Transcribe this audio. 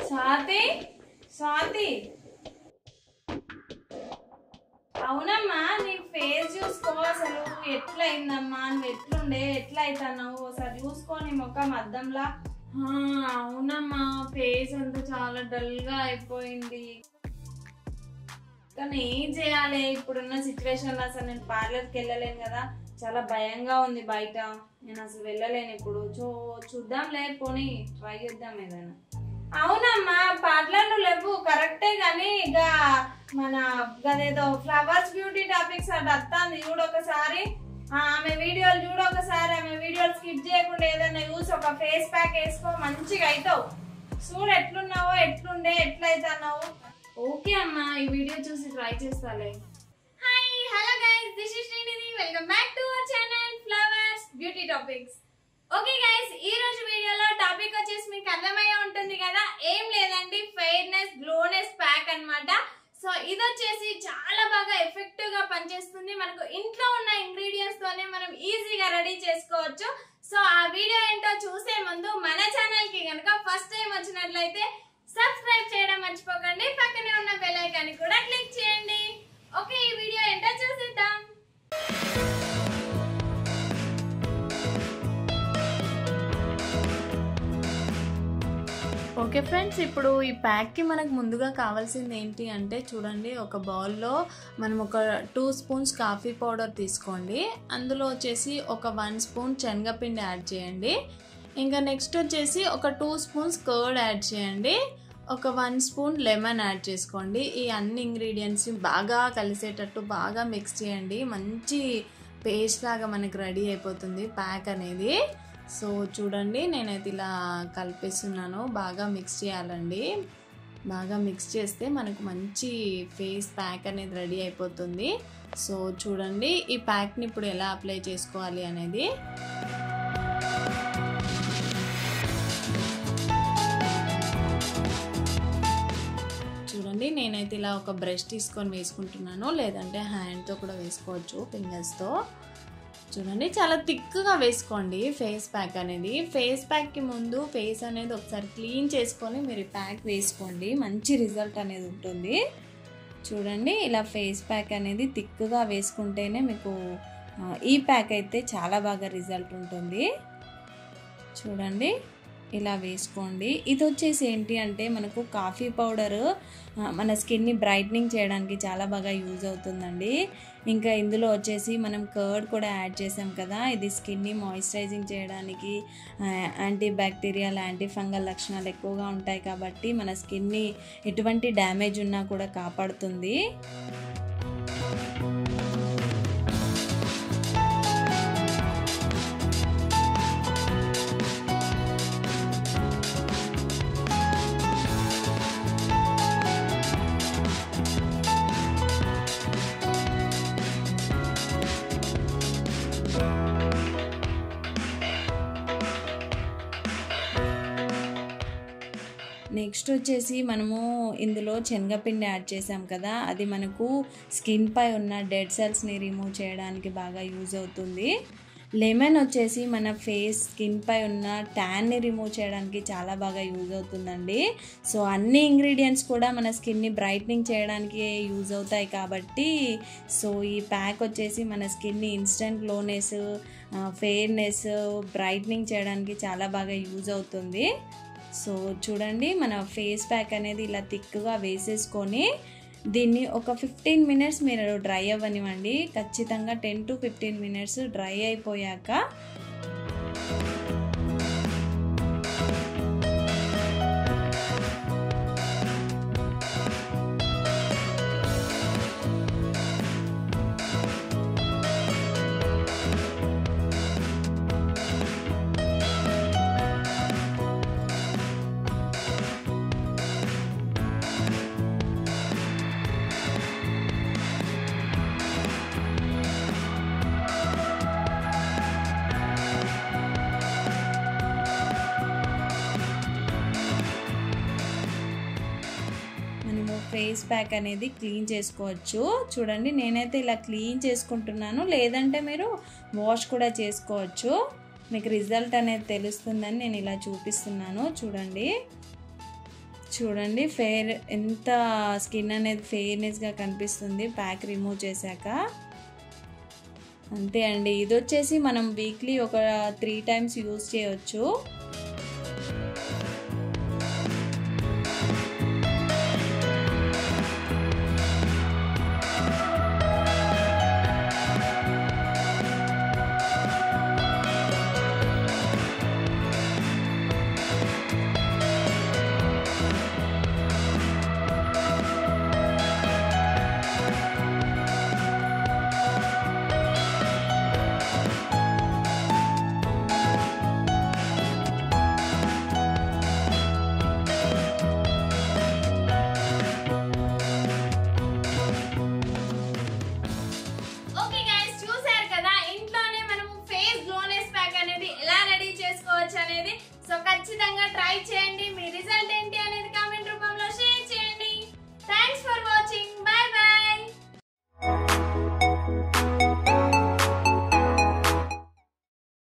స్వాతి స్వాతి అవునమ్మా నీ ఫేస్ చూసుకో అసలు ఎట్లా అయిందమ్మా నువ్వు ఎట్లుండే ఎట్లా అవుతున్నావు ఒకసారి చూసుకో నీ ముఖం అద్దంలా ఆ, అవునమ్మా ఫేస్ అంతా చాలా డల్ గా అయిపోయింది కానీ ఏం చేయాలి ఇప్పుడున్న సిచ్యువేషన్ లో అసలు నేను పార్లర్కి వెళ్ళలేను కదా చాలా భయంగా ఉంది బయట నేను అసలు వెళ్ళలేను ఇప్పుడు చూ చూద్దాంలే పోనీ ట్రై చేద్దాం ఏదైనా అవునమ్మా పార్లర్లు లేవు కరెక్టే కానీ ఇక మన గదేదో ఫ్లవర్స్ బ్యూటీ టాపిక్స్ అటు వస్తుంది చూడు ఒకసారి ఆ, ఆమె వీడియోలు చూడు ఒకసారి ఆమె వీడియోలు స్కిప్ చేయకుండా ఏదైనా చూసి ఒక ఫేస్ ప్యాక్ వేసుకో మంచిగా అవుతావు చూడు ఎట్లున్నావో ఎట్లుండే ఎట్లయితున్నావు ఓకే అమ్మా ఈ వీడియో చూసి ట్రై చేస్తాలే hi hello guys this is Srinidhi welcome back to our channel flowers beauty topics okay guys ఈ రోజు వీడియోలో టాపిక్ వచ్చేసి మీకు అర్థమయ్యే ఉంటుంది కదా ఏం లేదండి ఫెయిర్నెస్ గ్లోనెస్ ప్యాక్ అన్నమాట సో ఇది వచ్చేసి చాలా బాగా ఎఫెక్టివ్ గా పనిచేస్తుంది మనకు ఇంట్లో ఉన్న ఇంగ్రీడియంట్స్ తోనే మనం ఈజీగా రెడీ చేసుకోవచ్చు సో ఆ వీడియో ఏంటో చూసే ముందు మన ఛానల్ కి కనుక ఫస్ట్ టైం వచ్చినట్లయితే సబ్స్క్రైబ్ చేయడం మర్చిపోకండి పక్కనే ఉన్న బెల్ ఐకాన్ కూడా క్లిక్ చేయండి ఓకే ఈ వీడియో ఏంటో చూసేద్దాం ఓకే ఫ్రెండ్స్ ఇప్పుడు ఈ ప్యాక్కి మనకు ముందుగా కావాల్సింది ఏంటి అంటే చూడండి ఒక బౌల్లో మనం ఒక టూ స్పూన్స్ కాఫీ పౌడర్ తీసుకోండి అందులో వచ్చేసి ఒక వన్ స్పూన్ శనగపిండి యాడ్ చేయండి ఇంకా నెక్స్ట్ వచ్చేసి ఒక టూ స్పూన్స్ కర్డ్ యాడ్ చేయండి ఒక వన్ స్పూన్ లెమన్ యాడ్ చేసుకోండి ఈ అన్ని ఇంగ్రీడియంట్స్ని బాగా కలిసేటట్టు బాగా మిక్స్ చేయండి మంచి పేస్ట్ లాగా మనకి రెడీ అయిపోతుంది ప్యాక్ అనేది సో చూడండి నేనైతే ఇలా కలిపేస్తున్నాను బాగా మిక్స్ చేయాలండి బాగా మిక్స్ చేస్తే మనకు మంచి ఫేస్ ప్యాక్ అనేది రెడీ అయిపోతుంది సో చూడండి ఈ ప్యాక్ని ఇప్పుడు ఎలా అప్లై చేసుకోవాలి అనేది చూడండి నేనైతే ఇలా ఒక బ్రష్ తీసుకొని వేసుకుంటున్నాను లేదంటే హ్యాండ్తో కూడా వేసుకోవచ్చు ఫింగర్స్తో చూడండి చాలా థిక్గా వేసుకోండి ఫేస్ ప్యాక్ అనేది ఫేస్ ప్యాక్కి ముందు ఫేస్ అనేది ఒకసారి క్లీన్ చేసుకొని మీరు ఈ ప్యాక్ వేసుకోండి మంచి రిజల్ట్ అనేది ఉంటుంది చూడండి ఇలా ఫేస్ ప్యాక్ అనేది థిక్గా వేసుకుంటేనే మీకు ఆ, ఈ ప్యాక్ అయితే చాలా బాగా రిజల్ట్ ఉంటుంది చూడండి ఇలా వేసుకోండి ఇది వచ్చేసి ఏంటి అంటే మనకు కాఫీ పౌడర్ మన స్కిన్ని బ్రైట్నింగ్ చేయడానికి చాలా బాగా యూజ్ అవుతుందండి ఇంకా ఇందులో వచ్చేసి మనం కర్డ్ కూడా యాడ్ చేసాం కదా ఇది స్కిన్ని మాయిశ్చరైజింగ్ చేయడానికి యాంటీ బ్యాక్టీరియల్ యాంటీ ఫంగల్ లక్షణాలు ఎక్కువగా ఉంటాయి కాబట్టి మన స్కిన్ని ఎటువంటి డ్యామేజ్ ఉన్నా కూడా కాపాడుతుంది నెక్స్ట్ వచ్చేసి మనము ఇందులో శనగపిండి యాడ్ చేసాం కదా అది మనకు స్కిన్ పై ఉన్న డెడ్ సెల్స్ని రిమూవ్ చేయడానికి బాగా యూజ్ అవుతుంది లెమన్ వచ్చేసి మన ఫేస్ స్కిన్ పై ఉన్న ట్యాన్ని రిమూవ్ చేయడానికి చాలా బాగా యూజ్ అవుతుందండి సో అన్ని ఇంగ్రీడియంట్స్ కూడా మన స్కిన్ని బ్రైట్నింగ్ చేయడానికి యూజ్ అవుతాయి కాబట్టి సో ఈ ప్యాక్ వచ్చేసి మన స్కిన్ని ఇన్స్టెంట్ గ్లోనెస్ ఫెయిర్నెస్ బ్రైట్నింగ్ చేయడానికి చాలా బాగా యూజ్ అవుతుంది సో చూడండి మన ఫేస్ ప్యాక్ అనేది ఇలా థిక్గా వేసేసుకొని దీన్ని ఒక ఫిఫ్టీన్ మినిట్స్ మీరు డ్రై అవ్వనివ్వండి ఖచ్చితంగా ten to fifteen minutes dry అయిపోయాక మనము ఫేస్ ప్యాక్ అనేది క్లీన్ చేసుకోవచ్చు చూడండి నేనైతే ఇలా క్లీన్ చేసుకుంటున్నాను లేదంటే మీరు వాష్ కూడా చేసుకోవచ్చు మీకు రిజల్ట్ అనేది తెలుస్తుందని నేను ఇలా చూపిస్తున్నాను చూడండి చూడండి ఫెయిర్ ఎంత స్కిన్ అనేది ఫెయిర్నెస్గా కనిపిస్తుంది ప్యాక్ రిమూవ్ చేశాక అంతే అండి ఇది వచ్చేసి మనం వీక్లీ ఒక త్రీ టైమ్స్ యూస్ చేయవచ్చు ఓకే గైస్ చూసారు కదా ఇంట్లోనే మనం ఫేస్ గ్లోనెస్ ప్యాక్ అనేది ఎలా రెడీ చేసుకోవచ్చు అనేది సో ఖచ్చితంగా ట్రై చేయండి